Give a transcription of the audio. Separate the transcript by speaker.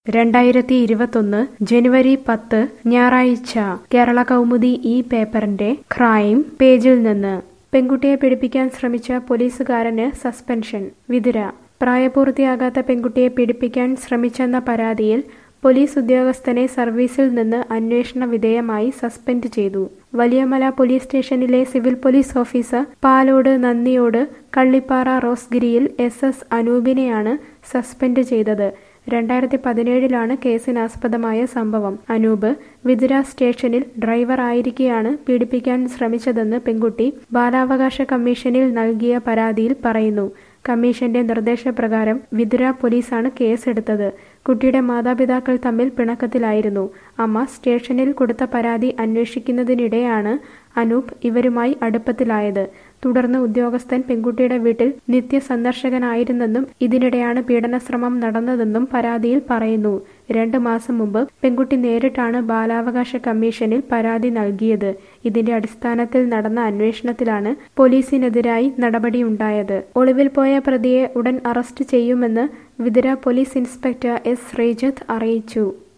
Speaker 1: രണ്ടായിരത്തി ഇരുപത്തൊന്ന് ജനുവരി പത്ത് ഞായറാഴ്ച കേരള കൗമുദി ഈ പേപ്പറിന്റെ ക്രൈം പേജിൽ നിന്ന് പെൺകുട്ടിയെ പീഡിപ്പിക്കാൻ ശ്രമിച്ച പോലീസുകാരന് സസ്പെൻഷൻ വിതുര പ്രായപൂർത്തിയാകാത്ത പെൺകുട്ടിയെ പീഡിപ്പിക്കാൻ ശ്രമിച്ചെന്ന പരാതിയിൽ പോലീസ് ഉദ്യോഗസ്ഥനെ സർവീസിൽ നിന്ന് അന്വേഷണ വിധേയമായി സസ്പെൻഡ് ചെയ്തു വലിയമല പോലീസ് സ്റ്റേഷനിലെ civil police officer Palode Nanniyode Kallippara റോസ്ഗിരിയിൽ എസ് എസ് അനൂപിനെയാണ് സസ്പെൻഡ് ചെയ്തത് രണ്ടായിരത്തി പതിനേഴിലാണ് കേസിനാസ്പദമായ സംഭവം അനൂപ് വിതുര സ്റ്റേഷനിൽ ഡ്രൈവർ ആയിരിക്കെയാണ് പീഡിപ്പിക്കാൻ ശ്രമിച്ചതെന്ന് പെൺകുട്ടി ബാലാവകാശ കമ്മീഷനിൽ നൽകിയ പരാതിയിൽ പറയുന്നു കമ്മീഷന്റെ നിർദ്ദേശപ്രകാരം വിതുര പോലീസാണ് കേസെടുത്തത് കുട്ടിയുടെ മാതാപിതാക്കൾ തമ്മിൽ പിണക്കത്തിലായിരുന്നു അമ്മ സ്റ്റേഷനിൽ കൊടുത്ത പരാതി അന്വേഷിക്കുന്നതിനിടെയാണ് അനൂപ് ഇവരുമായി അടുപ്പത്തിലായത് തുടർന്ന് ഉദ്യോഗസ്ഥൻ പെൺകുട്ടിയുടെ വീട്ടിൽ നിത്യസന്ദർശകനായിരുന്നെന്നും ഇതിനിടെയാണ് പീഡനശ്രമം നടന്നതെന്നും പരാതിയിൽ പറയുന്നു രണ്ട് മാസം മുമ്പ് പെൺകുട്ടി നേരിട്ടാണ് ബാലാവകാശ കമ്മീഷനിൽ പരാതി നൽകിയത് ഇതിന്റെ അടിസ്ഥാനത്തിൽ നടന്ന അന്വേഷണത്തിലാണ് പോലീസിനെതിരായി നടപടിയുണ്ടായത് ഒളിവിൽ പോയ പ്രതിയെ ഉടൻ അറസ്റ്റ് ചെയ്യുമെന്ന് Vithura police inspector S Sreejith അറിയിച്ചു